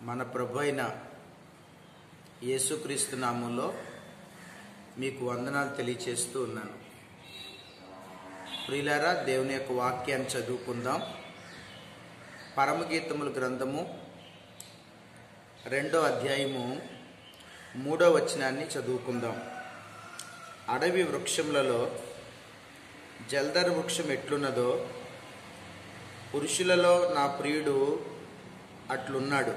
మన ప్రభు అయిన యేసుక్రీస్తు నామంలో మీకు వందనాలు తెలియచేస్తూ ఉన్నాను ప్రియులారా దేవుని యొక్క వాక్యాన్ని చదువుకుందాం పరమగీతముల గ్రంథము రెండో అధ్యాయము మూడో వచనాన్ని చదువుకుందాం అడవి వృక్షములలో జల్దర్ వృక్షం ఎట్లున్నదో పురుషులలో నా ప్రియుడు అట్లున్నాడు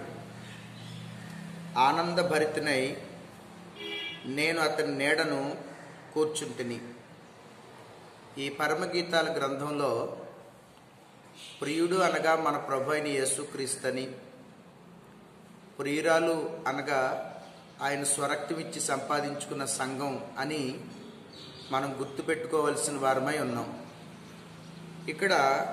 ఆనందభరితునై నేను అతని నీడను కూర్చుంటిని ఈ పరమగీతాల గ్రంథంలో ప్రియుడు అనగా మన ప్రభు అయిన యేసుక్రీస్తని ప్రియురాలు అనగా ఆయన స్వరక్తమిచ్చి సంపాదించుకున్న సంఘం అని మనం గుర్తుపెట్టుకోవలసిన వారమై ఉన్నాం ఇక్కడ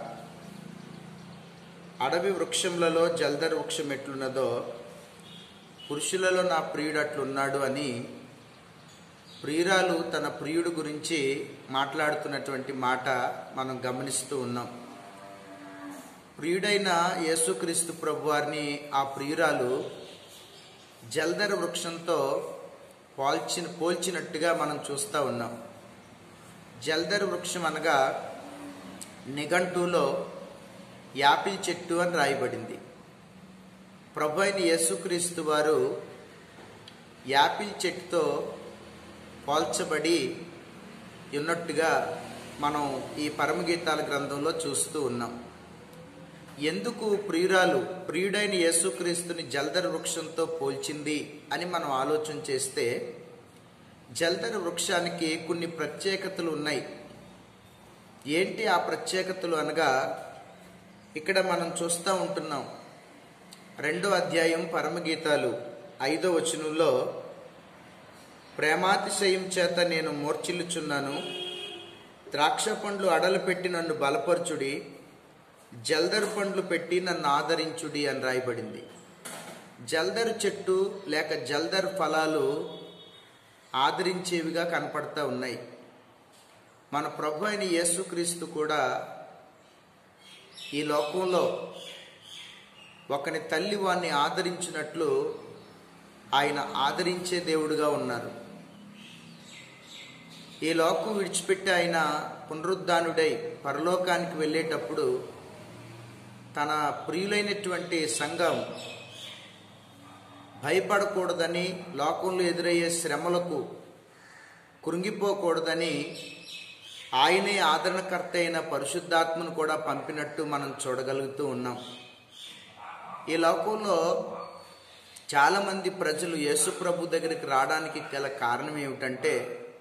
అడవి వృక్షములలో జల్దర్ వృక్షం ఎట్లున్నదో పురుషులలో నా ప్రియుడు అట్లున్నాడు అని ప్రియురాలు తన ప్రియుడు గురించి మాట్లాడుతున్నటువంటి మాట మనం గమనిస్తూ ఉన్నాం ప్రియుడైన యేసుక్రీస్తు ప్రభు వారిని ఆ ప్రియురాలు జల్దర్ వృక్షంతో పోల్చిన పోల్చినట్టుగా మనం చూస్తూ ఉన్నాం జల్దర్ వృక్షం అనగా నిఘంటులో యాపిల్ చెట్టు అని రాయబడింది ప్రభు అయిన యేసుక్రీస్తు వారు యాపిల్ చెట్టుతో పోల్చబడి ఉన్నట్టుగా మనం ఈ పరమగీతాల గ్రంథంలో చూస్తూ ఉన్నాం ఎందుకు ప్రియురాలు ప్రియుడైన యేసుక్రీస్తుని జల్దర్ వృక్షంతో పోల్చింది అని మనం ఆలోచన చేస్తే జల్దర్ వృక్షానికి కొన్ని ప్రత్యేకతలు ఉన్నాయి ఏంటి ఆ ప్రత్యేకతలు అనగా ఇక్కడ మనం చూస్తూ ఉంటున్నాం రెండో అధ్యాయం పరమగీతాలు ఐదో వచనంలో ప్రేమాతిశయం చేత నేను మూర్చిల్లుచున్నాను ద్రాక్ష పండ్లు అడలు పెట్టి నన్ను బలపరచుడి జల్దరు పండ్లు పెట్టి నన్ను ఆదరించుడి అని రాయబడింది జల్దరు చెట్టు లేక జల్దర్ ఫలాలు ఆదరించేవిగా కనపడతా ఉన్నాయి మన ప్రభు అయిన యేసుక్రీస్తు కూడా ఈ లోకంలో ఒకని తల్లి వాణ్ణి ఆదరించినట్లు ఆయన ఆదరించే దేవుడుగా ఉన్నారు ఈ లోకం విడిచిపెట్టి ఆయన పునరుద్ధానుడై పరలోకానికి వెళ్ళేటప్పుడు తన ప్రియులైనటువంటి సంఘం భయపడకూడదని లోకంలో ఎదురయ్యే శ్రమలకు కృంగిపోకూడదని ఆయనే ఆదరణకర్త అయిన పరిశుద్ధాత్మను కూడా పంపినట్టు మనం చూడగలుగుతూ ఉన్నాం ఈ లోకంలో చాలామంది ప్రజలు యేసు ప్రభు దగ్గరికి రావడానికి గల కారణం ఏమిటంటే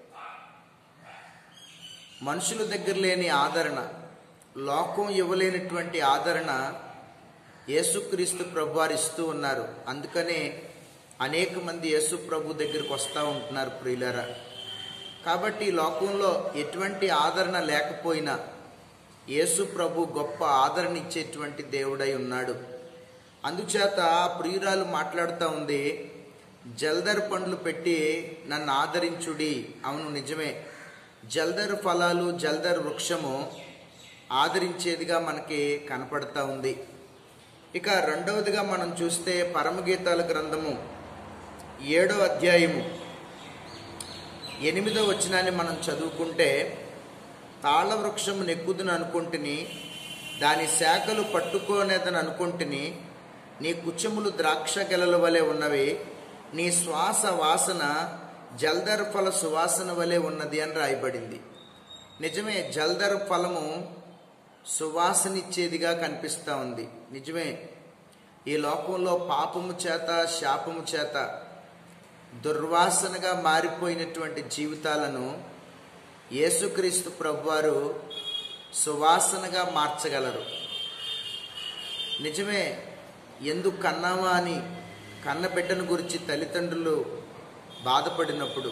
మనుషుల దగ్గర లేని ఆదరణ లోకం ఇవ్వలేనటువంటి ఆదరణ యేసుక్రీస్తు ప్రభు వారు ఇస్తూ ఉన్నారు అందుకనే అనేక మంది యేసు ప్రభు దగ్గరికి వస్తూ ఉంటున్నారు ప్రియులరా కాబట్టి లోకంలో ఎటువంటి ఆదరణ లేకపోయినా యేసు ప్రభు గొప్ప ఆదరణ ఇచ్చేటువంటి దేవుడై ఉన్నాడు అందుచేత ప్రియురాలు మాట్లాడుతూ ఉంది జల్దర్ పండ్లు పెట్టి నన్ను ఆదరించుడి అవును నిజమే జల్దర్ ఫలాలు జల్దర్ వృక్షము ఆదరించేదిగా మనకి కనపడతా ఉంది ఇక రెండవదిగా మనం చూస్తే పరమగీతాల గ్రంథము ఏడో అధ్యాయము ఎనిమిదో వచనాన్ని మనం చదువుకుంటే తాళ వృక్షము నెక్కుదును అనుకుంటుని దాని శాఖలు పట్టుకోనేదని అనుకుంటుని నీ కుచములు ద్రాక్ష గెలల వలె ఉన్నవి నీ శ్వాస వాసన జల్దర్ ఫల సువాసన వలె ఉన్నది అని రాయబడింది నిజమే జల్దర్ ఫలము సువాసనిచ్చేదిగా కనిపిస్తూ ఉంది నిజమే ఈ లోకంలో పాపము చేత శాపము చేత దుర్వాసనగా మారిపోయినటువంటి జీవితాలను యేసుక్రీస్తు ప్రభువారు సువాసనగా మార్చగలరు నిజమే ఎందుకు కన్నావా అని కన్న బిడ్డను గురించి తల్లిదండ్రులు బాధపడినప్పుడు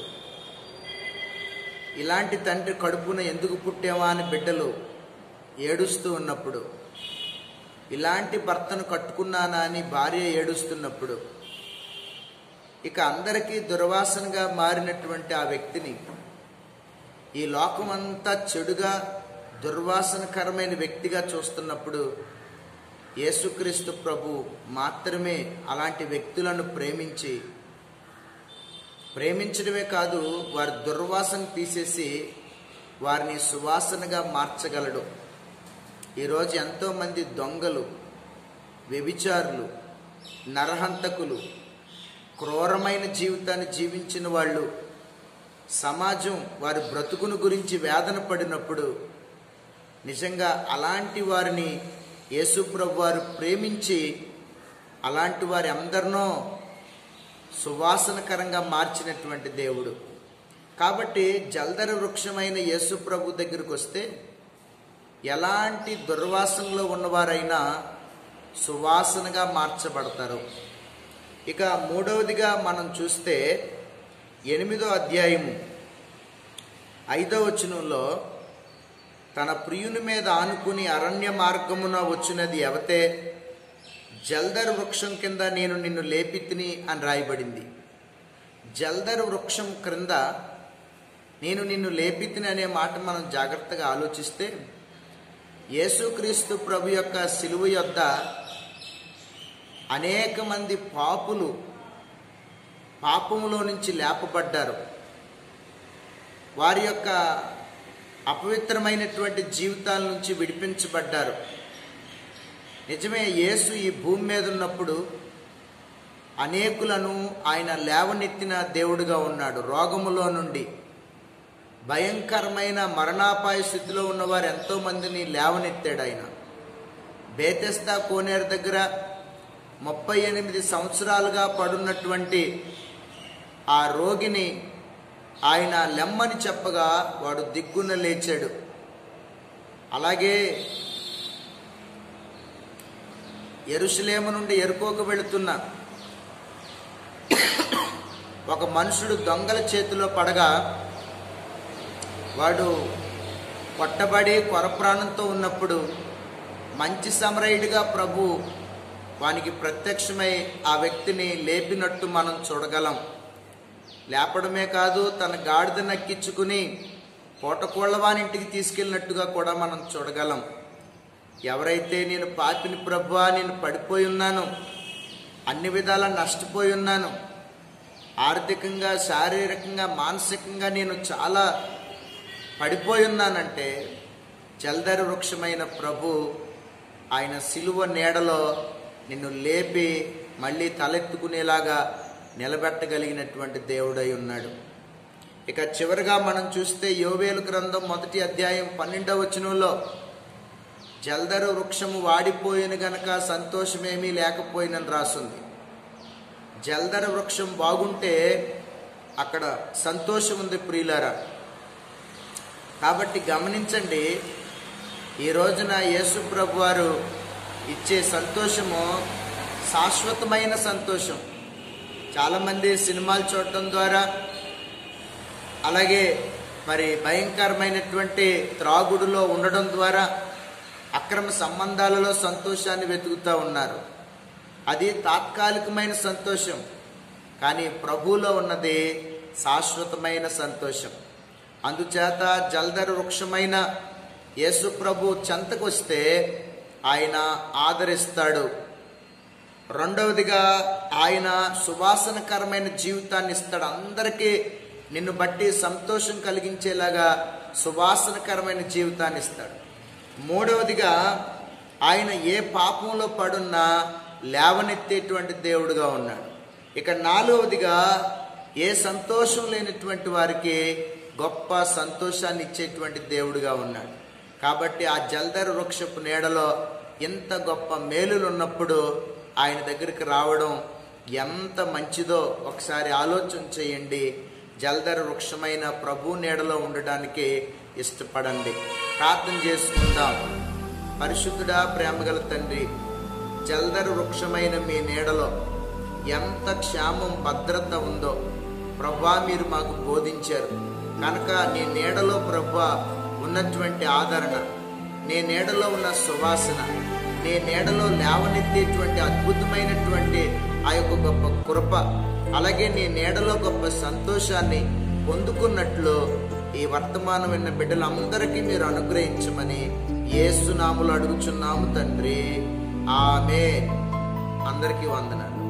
ఇలాంటి తండ్రి కడుపున ఎందుకు పుట్టావా అని బిడ్డలు ఏడుస్తూ ఉన్నప్పుడు ఇలాంటి భర్తను కట్టుకున్నానా అని భార్య ఏడుస్తున్నప్పుడు ఇక అందరికీ దుర్వాసనగా మారినటువంటి ఆ వ్యక్తిని ఈ లోకమంతా చెడుగా దుర్వాసనకరమైన వ్యక్తిగా చూస్తున్నప్పుడు యేసుక్రీస్తు ప్రభు మాత్రమే అలాంటి వ్యక్తులను ప్రేమించి ప్రేమించడమే కాదు వారి దుర్వాసన తీసేసి వారిని సువాసనగా మార్చగలడు ఈరోజు ఎంతోమంది దొంగలు వ్యభిచారులు నరహంతకులు క్రూరమైన జీవితాన్ని జీవించిన వాళ్ళు సమాజం వారి బ్రతుకును గురించి వేదన పడినప్పుడు నిజంగా అలాంటి వారిని యేసుప్రభు వారు ప్రేమించి అలాంటి వారి అందరినో సువాసనకరంగా మార్చినటువంటి దేవుడు కాబట్టి జల్దర వృక్షమైన యేసుప్రభు దగ్గరికి వస్తే ఎలాంటి దుర్వాసనలో ఉన్నవారైనా సువాసనగా మార్చబడతారు ఇక మూడవదిగా మనం చూస్తే ఎనిమిదో అధ్యాయము ఐదో వచనంలో తన ప్రియుని మీద ఆనుకుని అరణ్య మార్గమున వచ్చినది ఎవతే జల్దర్ వృక్షం కింద నేను నిన్ను లేపితిని అని రాయబడింది జల్దర్ వృక్షం క్రింద నేను నిన్ను లేపితిని అనే మాట మనం జాగ్రత్తగా ఆలోచిస్తే యేసుక్రీస్తు ప్రభు యొక్క సిలువ యొద్ద అనేక మంది పాపులు పాపములో నుంచి లేపబడ్డారు వారి యొక్క అపవిత్రమైనటువంటి జీవితాల నుంచి విడిపించబడ్డారు నిజమే యేసు ఈ భూమి మీద ఉన్నప్పుడు అనేకులను ఆయన లేవనెత్తిన దేవుడుగా ఉన్నాడు రోగములో నుండి భయంకరమైన మరణాపాయ స్థితిలో ఉన్నవారు ఎంతో మందిని లేవనెత్తాడు ఆయన బేతెస్తా కోనేరు దగ్గర ముప్పై ఎనిమిది సంవత్సరాలుగా పడున్నటువంటి ఆ రోగిని ఆయన లెమ్మని చెప్పగా వాడు దిగ్గున లేచాడు అలాగే ఎరుసలేము నుండి ఎరుకోకు వెళుతున్న ఒక మనుషుడు దొంగల చేతిలో పడగా వాడు కొట్టబడి కొరప్రాణంతో ఉన్నప్పుడు మంచి సమరయుడిగా ప్రభు వానికి ప్రత్యక్షమై ఆ వ్యక్తిని లేపినట్టు మనం చూడగలం లేపడమే కాదు తన గాడిద నక్కించుకుని కోటకోళ్ళవానింటికి తీసుకెళ్ళినట్టుగా కూడా మనం చూడగలం ఎవరైతే నేను పాపిని ప్రభువా నేను పడిపోయి ఉన్నాను అన్ని విధాలా నష్టపోయి ఉన్నాను ఆర్థికంగా శారీరకంగా మానసికంగా నేను చాలా పడిపోయి ఉన్నానంటే జల్దరి వృక్షమైన ప్రభు ఆయన సిలువ నీడలో నిన్ను లేపి మళ్ళీ తలెత్తుకునేలాగా నిలబెట్టగలిగినటువంటి దేవుడై ఉన్నాడు ఇక చివరిగా మనం చూస్తే యోవేలు గ్రంథం మొదటి అధ్యాయం పన్నెండవ వచనంలో జల్దరు వృక్షము వాడిపోయిన గనక సంతోషమేమీ లేకపోయినని రాస్తుంది జల్దర వృక్షం బాగుంటే అక్కడ సంతోషం ఉంది ప్రియులారా కాబట్టి గమనించండి ఈ రోజున యేసు ప్రభు వారు ఇచ్చే సంతోషము శాశ్వతమైన సంతోషం చాలామంది సినిమాలు చూడటం ద్వారా అలాగే మరి భయంకరమైనటువంటి త్రాగుడులో ఉండడం ద్వారా అక్రమ సంబంధాలలో సంతోషాన్ని వెతుకుతూ ఉన్నారు అది తాత్కాలికమైన సంతోషం కానీ ప్రభువులో ఉన్నది శాశ్వతమైన సంతోషం అందుచేత జల్దర వృక్షమైన యేసు ప్రభు చెంతకొస్తే ఆయన ఆదరిస్తాడు రెండవదిగా ఆయన సువాసనకరమైన జీవితాన్ని ఇస్తాడు అందరికీ నిన్ను బట్టి సంతోషం కలిగించేలాగా సువాసనకరమైన జీవితాన్ని ఇస్తాడు మూడవదిగా ఆయన ఏ పాపంలో పడున్నా లేవనెత్తేటువంటి దేవుడుగా ఉన్నాడు ఇక నాలుగవదిగా ఏ సంతోషం లేనటువంటి వారికి గొప్ప సంతోషాన్ని ఇచ్చేటువంటి దేవుడుగా ఉన్నాడు కాబట్టి ఆ జల్దర వృక్షపు నీడలో ఎంత గొప్ప మేలులు ఉన్నప్పుడు ఆయన దగ్గరికి రావడం ఎంత మంచిదో ఒకసారి ఆలోచన చేయండి జల్దర వృక్షమైన ప్రభు నీడలో ఉండడానికి ఇష్టపడండి ప్రార్థన చేసుకుందాం పరిశుద్ధుడా ప్రేమగల తండ్రి జల్దర వృక్షమైన మీ నీడలో ఎంత క్షేమం భద్రత ఉందో ప్రభా మీరు మాకు బోధించారు కనుక నీ నీడలో ప్రభా ఉన్నటువంటి ఆదరణ నీ నీడలో ఉన్న సువాసన నీ నీడలో లేవనెత్తేటువంటి అద్భుతమైనటువంటి ఆ యొక్క గొప్ప కృప అలాగే నీ నీడలో గొప్ప సంతోషాన్ని పొందుకున్నట్లు ఈ వర్తమానం విన్న బిడ్డలందరికీ మీరు అనుగ్రహించమని ఏసునాములు అడుగుచున్నాము తండ్రి ఆమె అందరికీ వందనాలు